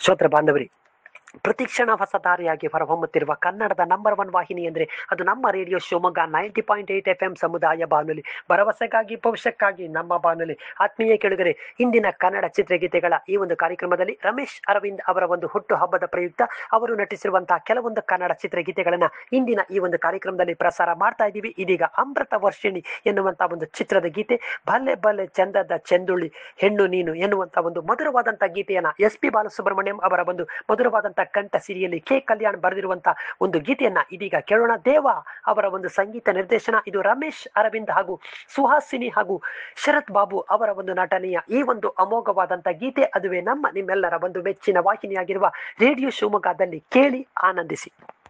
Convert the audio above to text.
ಶ್ರೋತ್ರ ಬಾಂಧವರಿ ಪ್ರತಿಕ್ಷಣ ಹೊಸ ದಾರಿಯಾಗಿ ಹೊರಹೊಮ್ಮುತ್ತಿರುವ ಕನ್ನಡದ ನಂಬರ್ ಒನ್ ವಾಹಿನಿ ಅಂದರೆ ಅದು ನಮ್ಮ radio Shivamogga ninety point eight F M ಸಮುದಾಯ ಬಾನುಲಿ ಭರವಸೆಗಾಗಿ ಭವಿಷ್ಯಕ್ಕಾಗಿ ನಮ್ಮ ಬಾನುಲಿ ಆತ್ಮೀಯ ಕೆಳಗರೆ ಇಂದಿನ ಕನ್ನಡ ಚಿತ್ರಗೀತೆಗಳ ಈ ಒಂದು ಕಾರ್ಯಕ್ರಮದಲ್ಲಿ ರಮೇಶ್ ಅರವಿಂದ್ ಅವರ ಒಂದು ಹುಟ್ಟು ಹಬ್ಬದ ಪ್ರಯುಕ್ತ ಅವರು ನಟಿಸಿರುವಂತಹ ಕೆಲವೊಂದು ಕನ್ನಡ ಚಿತ್ರಗೀತೆಗಳನ್ನ ಇಂದಿನ ಈ ಒಂದು ಕಾರ್ಯಕ್ರಮದಲ್ಲಿ ಪ್ರಸಾರ ಮಾಡ್ತಾ ಇದ್ದೀವಿ ಇದೀಗ ಅಮೃತ ವರ್ಷಿಣಿ ಎನ್ನುವಂತಹ ಒಂದು ಚಿತ್ರದ ಗೀತೆ ಭಲೆ ಭಲೆ ಚಂದದ ಚೆಂದುಳ್ಳಿ ಹೆಣ್ಣು ನೀನು ಎನ್ನುವಂತ ಒಂದು ಮಧುರವಾದಂತಹ ಗೀತೆಯನ್ನ ಎಸ್ ಪಿ ಬಾಲಸುಬ್ರಹ್ಮಣ್ಯಂ ಅವರ ಒಂದು ಮಧುರವಾದಂತಹ ಕಂಠ ಸಿರಿಯಲ್ಲಿ ಕೆ ಕಲ್ಯಾಣ್ ಬರೆದಿರುವಂತಹ ಒಂದು ಗೀತೆಯನ್ನ ಇದೀಗ ಕೇಳೋಣ ದೇವ ಅವರ ಒಂದು ಸಂಗೀತ ನಿರ್ದೇಶನ ಇದು ರಮೇಶ್ ಅರವಿಂದ್ ಹಾಗೂ ಸುಹಾಸಿನಿ ಹಾಗೂ ಶರತ್ ಬಾಬು ಅವರ ಒಂದು ನಟನೆಯ ಈ ಒಂದು ಅಮೋಘವಾದಂತಹ ಗೀತೆ ಅದುವೇ ನಮ್ಮ ನಿಮ್ಮೆಲ್ಲರ ಒಂದು ಮೆಚ್ಚಿನ ವಾಹಿನಿಯಾಗಿರುವ ರೇಡಿಯೋ ಶಿವಮೊಗ್ಗದಲ್ಲಿ ಕೇಳಿ ಆನಂದಿಸಿ